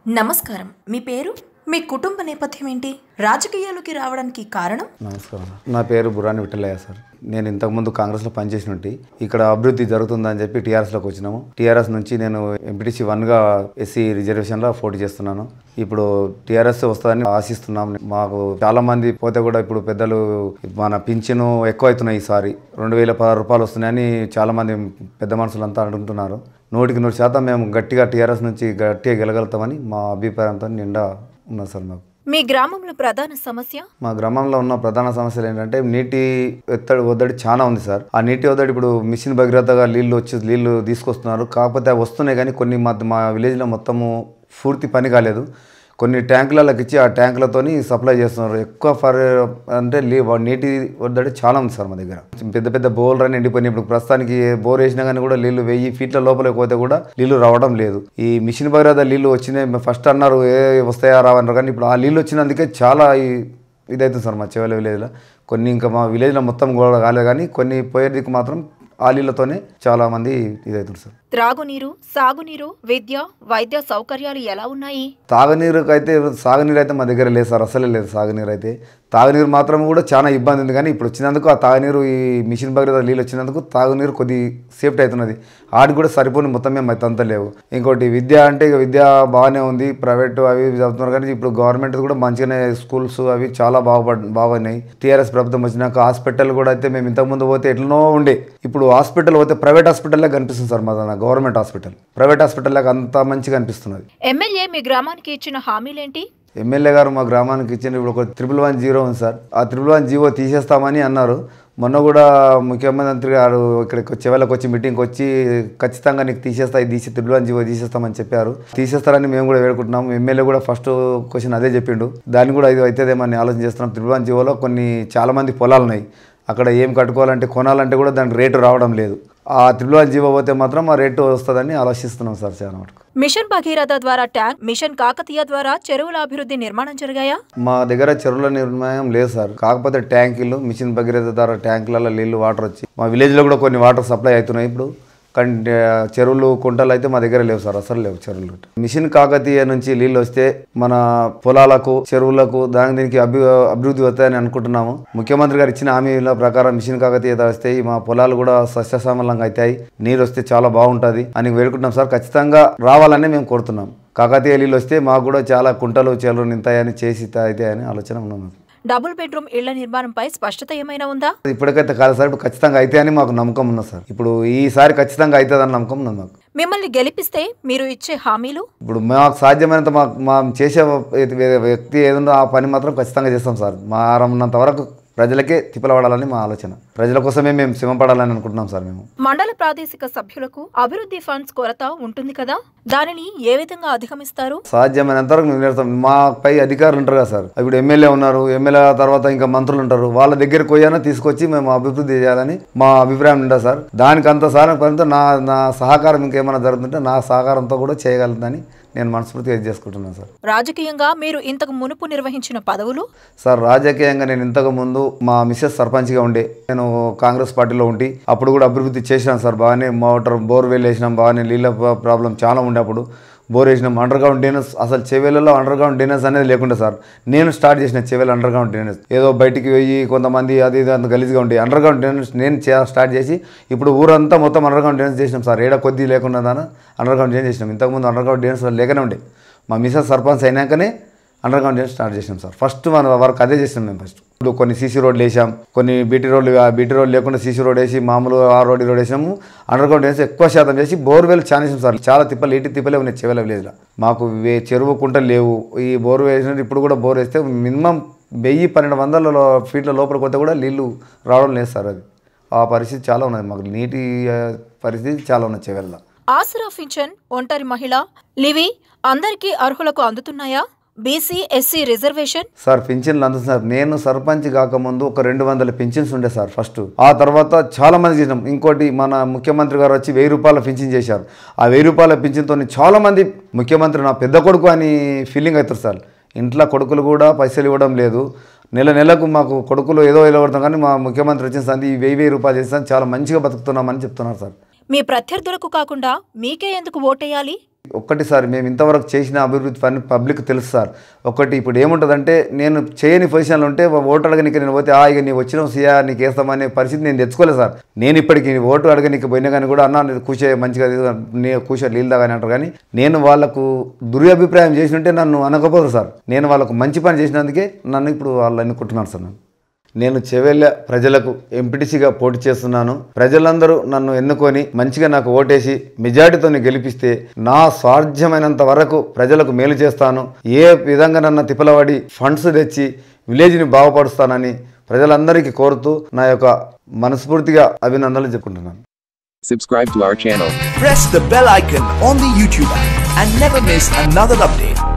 నమస్కారం మీ పేరు మీ కుటుంబ నేపథ్యం ఏంటి రాజకీయాల్లోకి రావడానికి కారణం నమస్కారం నా పేరు బురాని విఠలయ్య సార్ నేను ఇంతకుముందు కాంగ్రెస్లో పనిచేసినట్టు ఇక్కడ అభివృద్ధి జరుగుతుందని చెప్పి టీఆర్ఎస్లోకి వచ్చినాము టీఆర్ఎస్ నుంచి నేను ఎంపీటీసీ వన్గా ఎస్సీ రిజర్వేషన్లో పోటీ చేస్తున్నాను ఇప్పుడు టీఆర్ఎస్ వస్తుందని ఆశిస్తున్నాం మాకు చాలా మంది పోతే కూడా ఇప్పుడు పెద్దలు మన పింఛను ఎక్కువ అవుతున్నాయి ఈసారి రెండు వేల పదహారు రూపాయలు వస్తున్నాయని చాలా మంది పెద్ద మనుషులంతా అడుగుతున్నారు నూటికి నూరు శాతం మేము గట్టిగా టీఆర్ఎస్ నుంచి గట్టిగా గెలగలుగుతామని మా అభిప్రాయంతో నిండా ఉన్నది సార్ మాకు మీ గ్రామంలో ప్రధాన సమస్య మా గ్రామంలో ఉన్న ప్రధాన సమస్యలు ఏంటంటే నీటి ఎత్తడి ఒద్దడి చాలా ఉంది సార్ ఆ నీటి ఒద్దడి ఇప్పుడు మిషన్ భగీరథగా నీళ్లు వచ్చి నీళ్లు తీసుకొస్తున్నారు కాకపోతే అవి వస్తున్నాయి కానీ కొన్ని మా మా విలేజ్లో మొత్తము పూర్తి పని కాలేదు కొన్ని ట్యాంకులకి ఇచ్చి ఆ ట్యాంకులతోని సప్లై చేస్తున్నారు ఎక్కువ ఫర్ అంటే లీ- నీటి ఒద్దడి చాలా ఉంది సార్ మా దగ్గర పెద్ద పెద్ద బోర్లు అని ఎండిపోయినాయి ఇప్పుడు ప్రస్తుతానికి బోర్ వేసినా కానీ కూడా నీళ్లు వెయ్యి ఫీట్ల లోపలికి పోతే కూడా నీళ్లు రావడం లేదు ఈ మిషన్ భగీరథ నీళ్లు వచ్చినాయి ఫస్ట్ అన్నారు ఏ వస్తాయా రావన్నారు కానీ ఇప్పుడు ఆ నీళ్ళు వచ్చినందుకే చాలా ఈ- ఇదవుతుంది సార్ మా చెవెల విలేజ్లో కొన్ని ఇంకా మా విలేజ్లో మొత్తం కూడా కాలేదు కానీ కొన్ని పోయేదికి మాత్రం ఆ నీళ్ళతోనే చాలా మంది ఇదవుతుంది సార్ త్రాగునీరు సాగునీరు విద్య వైద్య సౌకర్యాలు ఎలా ఉన్నాయి తాగునీరుకి అయితే సాగునీరు అయితే మా దగ్గర లేదు సార్ అసలే లేదు సాగునీరు అయితే తాగునీరు మాత్రం కూడా చాలా ఇబ్బంది ఉంది కానీ ఇప్పుడు వచ్చినందుకు ఆ తాగునీరు ఈ మిషన్ భగీరథ నీళ్ళు వచ్చినందుకు తాగునీరు కొద్ది సేఫ్టీ అవుతున్నది ఆడికి కూడా సరిపోని మొత్తం మేము అయితే అంత లేవు ఇంకోటి విద్య అంటే ఇక విద్య బాగానే ఉంది ప్రైవేట్ అవి ఇవి చదువుతున్నారు కానీ ఇప్పుడు గవర్నమెంట్ కూడా మంచిగానే స్కూల్స్ అవి చాలా బాగుపడ్ బాగున్నాయి టీఆర్ఎస్ ప్రభుత్వం వచ్చినాక హాస్పిటల్ కూడా అయితే మేము ఇంతకుముందు పోతే ఎట్లనో ఉండే ఇప్పుడు హాస్పిటల్ పోతే ప్రైవేట్ హాస్పిటల్లో కనిపిస్తుంది సార్ మా గవర్నమెంట్ హాస్పిటల్ ప్రైవేట్ హాస్పిటల్లో అంత మంచిగా అనిపిస్తున్నది ఎమ్మెల్యే మీ గ్రామానికి ఇచ్చిన హామీలేంటి ఎమ్మెల్యే గారు మా గ్రామానికి ఇచ్చిన ఇప్పుడు ఒక త్రిపుల్ వన్ జీరో ఉంది సార్ ఆ త్రిపుల్ వన్ జీవో తీసేస్తామని అన్నారు మొన్న కూడా ముఖ్యమంత్రి గారు ఇక్కడికి చివరికి వచ్చి మీటింగ్కి వచ్చి ఖచ్చితంగా నీకు తీసేస్తా ఇది తీసి త్రిపుల్ వన్ జీవో తీసేస్తామని చెప్పారు తీసేస్తారని మేము కూడా వేడుకుంటున్నాం ఎమ్మెల్యే కూడా ఫస్ట్ క్వశ్చన్ అదే చెప్పిండు దాన్ని కూడా ఇది అవుతుందేమని ఆలోచన చేస్తున్నాం త్రిపుల్ వన్ జీవోలో కొన్ని చాలా మంది పొలాలు ఉన్నాయి అక్కడ ఏం కట్టుకోవాలంటే కొనాలంటే కూడా దానికి రేటు రావడం లేదు ఆ త్రిపుల్ వన్ జీవో పోతే మాత్రం ఆ రేటు వస్తుందని ఆలోచిస్తున్నాం సార్ చాలా మటుకు మిషన్ భగీరథ ద్వారా ట్యాంక్ మిషన్ కాకతీయ ద్వారా చెరువుల అభివృద్ధి నిర్మాణం జరిగాయా మా దగ్గర చెరువుల నిర్మాణం లేదు సార్ కాకపోతే ట్యాంకులు మిషన్ భగీరథ ద్వారా ట్యాంకులలో నీళ్లు వాటర్ వచ్చి మా విలేజ్లో కూడా కొన్ని వాటర్ సప్లై అవుతున్నాయి ఇప్పుడు కానీ ఆ, చెరువులు కుంటలు అయితే మా దగ్గర లేవు సార్ అసలు లేవు చెరువులు మిషన్ కాకతీయ నుంచి నీళ్ళు వస్తే మన పొలాలకు చెరువులకు దానికి దీనికి అభి అభివృద్ధి వస్తాయని అనుకుంటున్నాము ముఖ్యమంత్రి గారు ఇచ్చిన హామీల ప్రకారం మిషన్ కాకతీయ వస్తే మా పొలాలు కూడా సస్యశ్యామలంగా అవుతాయి నీరు వస్తే చాలా బాగుంటుంది అని వేడుకుంటున్నాం సార్ ఖచ్చితంగా రావాలని మేము కోరుతున్నాం కాకతీయ నీళ్ళు వస్తే మాకు కూడా చాలా కుంటలు చెరువులు నింతాయని చేసి అవుతాయని ఆలోచన ఉన్నాం మాకు. డబుల్ బెడ్రూమ్ ఇళ్ల నిర్మాణంపై స్పష్టత ఏమైనా ఉందా ఇప్పటికైతే కాదు సార్ ఇప్పుడు ఖచ్చితంగా అయితే అని మాకు నమ్మకం ఉన్నది సార్ ఇప్పుడు ఈసారి ఖచ్చితంగా అవుతుందని నమ్మకం ఉన్నది మాకు మిమ్మల్ని గెలిపిస్తే మీరు ఇచ్చే హామీలు ఇప్పుడు మాకు సాధ్యమైనంత మాకు మా చేసే వ్య- వ్యక్తి ఏదుందో ఆ పని మాత్రం ఖచ్చితంగా చేస్తాం సార్ మా ఉన్నంత వరకు ప్రజలకే తిప్పలపడాలని మా ఆలోచన ప్రజల కోసమే మేము శ్రమపడాలని అనుకుంటున్నాం సార్ మేము మండల ప్రాదేశిక సభ్యులకు అభివృద్ధి ఫండ్స్ కొరత ఉంటుంది కదా దానిని ఏ విధంగా అధిగమిస్తారు సాధ్యమైనంత వరకు మేము చేస్తాం మా పై అధికారులు ఉంటారు కదా సార్ ఇప్పుడు ఎమ్మెల్యే ఉన్నారు ఎమ్మెల్యే తర్వాత ఇంకా మంత్రులు ఉంటారు వాళ్ళ దగ్గరికి పోయానో తీసుకొచ్చి మేము అభివృద్ధి చేయాలని మా అభిప్రాయం ఉండదు సార్ దానికి అంత సారం పనితో నా నా సహకారం ఇంకేమైనా జరుగుతుంటే నా సహకారంతో కూడా చేయగలుగుతుందని నేను మనస్ఫూర్తిగా ఇది చేసుకుంటున్నాను సార్ రాజకీయంగా మీరు ఇంతకు మునుపు నిర్వహించిన పదవులు సార్ రాజకీయంగా నేను ఇంతకు ముందు మా మిస్సెస్ సర్పంచ్గా ఉండే నేను కాంగ్రెస్ పార్టీలో ఉండి అప్పుడు కూడా అభివృద్ధి చేసినాను సార్ బాగానే మోటార్ బోర్వెల్ వేసినాం బాగానే నీళ్ళ ప్రాబ్లం చాలా ఉండే అప్పుడు బోర్ వేసినాం అండర్ గ్రౌండ్ డ్రైనేజ్ అసలు చెవేలలో అండర్ గ్రౌండ్ డ్రైనేజ్ అనేది లేకుండా సార్ నేను స్టార్ట్ చేసిన చెవేలు అండర్ గ్రౌండ్ డ్రైనేజ్ ఏదో బయటికి పోయి కొంతమంది అది ఇది అంత గలీజ్గా ఉండే అండర్ గ్రౌండ్ డ్రైనేజ్ నేను చే- స్టార్ట్ చేసి ఇప్పుడు ఊరంతా మొత్తం అండర్ గ్రౌండ్ డ్రైనేజ్ చేసినాం సార్ ఏడ కొద్ది లేకుండా దాన అండర్ గ్రౌండ్ డ్రైనేజ్ చేసినాం ఇంతకుముందు అండర్ గ్రౌండ్ డ్రైనేజ్ లేకనే ఉండే మా మిసెస్ సర్పంచ్ అయినాకనే అండర్ గ్రౌండ్ డ్రైనేజ్ స్టార్ట్ చేసినాం సార్ ఫస్ట్ మన వర్క్ అదే చేసినాం మేము ఫస్ట్ ఇప్పుడు కొన్ని సీసీ రోడ్లు వేసాం కొన్ని బీటీ రోడ్లు ఆ బీటీ రోడ్ లేకుండా సీసీ రోడ్ వేసి మామూలు ఆ రోడ్ ఈ రోడ్ వేసాము అండర్ గ్రౌండ్ వేసి ఎక్కువ శాతం చేసి బోర్వెల్ చాలా వేసాం సార్ చాలా తిప్పలు ఏటి తిప్పలే ఉన్నాయి చెవెల విలేజ్లో మాకు వే- చెరువు కుంటలు లేవు ఈ బోర్ వేసిన ఇప్పుడు కూడా బోర్ వేస్తే మినిమం వెయ్యి పన్నెండు వందల లో- ఫీట్ల లోపలికి పోతే కూడా నీళ్లు రావడం లేదు సార్ అది ఆ పరిస్థితి చాలా ఉన్నది మాకు నీటి ఆ, పరిస్థితి చాలా ఉన్నది చెవెల్లో ఆసరా పింఛన్ ఒంటరి మహిళ లివి అందరికీ అర్హులకు అందుతున్నాయా బీసీ ఎస్సీ రిజర్వేషన్ సార్ పింఛన్లు అందుతుంది సార్ నేను సర్పంచ్ కాకముందు ఒక రెండు వందల పింఛన్స్ ఉండే సార్ ఫస్ట్ ఆ తర్వాత చాలా మంది చేసినాం ఇంకోటి మన ముఖ్యమంత్రి గారు వచ్చి వెయ్యి రూపాయల పింఛన్ చేశారు ఆ వెయ్యి రూపాయల పింఛన్తో చాలా మంది ముఖ్యమంత్రి నా పెద్ద కొడుకు అని ఫీలింగ్ అవుతారు సార్ ఇంట్లో కొడుకులు కూడా పైసలు ఇవ్వడం లేదు నెల నెలకు మాకు కొడుకులు ఏదో ఇలా పడతాం కానీ మా ముఖ్యమంత్రి వచ్చిన సంది ఈ వెయ్యి వెయ్యి రూపాయలు చేస్తాను చాలా మంచిగా బతుకుతున్నామని చెప్తున్నారు సార్ మీ ప్రత్యర్థులకు కాకుండా మీకే ఎందుకు ఓటేయాలి ఒక్కటిసారి మేము ఇంతవరకు చేసిన అభివృద్ధి పని పబ్లిక్ తెలుసు సార్ ఒకటి ఇప్పుడు ఏముంటుందంటే నేను చేయని పొజిషన్లో ఉంటే ఓటు అడగనికి నేను పోతే ఆ ఇక నీ వచ్చిన సీఆ నీకు వేస్తామనే పరిస్థితి నేను తెచ్చుకోలేదు సార్ నేను ఇప్పటికి ఓటు అడగనికి పోయినా కానీ కూడా అన్న నేను కూర్చో మంచిగా ఇది- నీ కూర్చో నీళ్ళు తాగాని అంటారు కానీ నేను వాళ్ళకు దురభిప్రాయం చేసినట్టే నన్ను అనకపోరు సార్ నేను వాళ్ళకు మంచి పని చేసినందుకే నన్ను ఇప్పుడు వాళ్ళు అనుకుంటున్నాను సార్ నన్ను నేను చెవెళ్ళ ప్రజలకు ఎంపీటీసీగా పోటీ చేస్తున్నాను ప్రజలందరూ నన్ను ఎన్నుకొని మంచిగా నాకు ఓటేసి మెజార్టీతో గెలిపిస్తే నా స్వార్థ్యమైనంత వరకు ప్రజలకు మేలు చేస్తాను ఏ విధంగా నన్ను తిప్పలవాడి ఫండ్స్ తెచ్చి విలేజ్ని బాగుపరుస్తానని ప్రజలందరికీ కోరుతూ నా యొక్క మనస్ఫూర్తిగా అభినందనలు చెప్పుకుంటున్నాను Subscribe to our channel. press the bell icon on the YouTube app and never miss another update.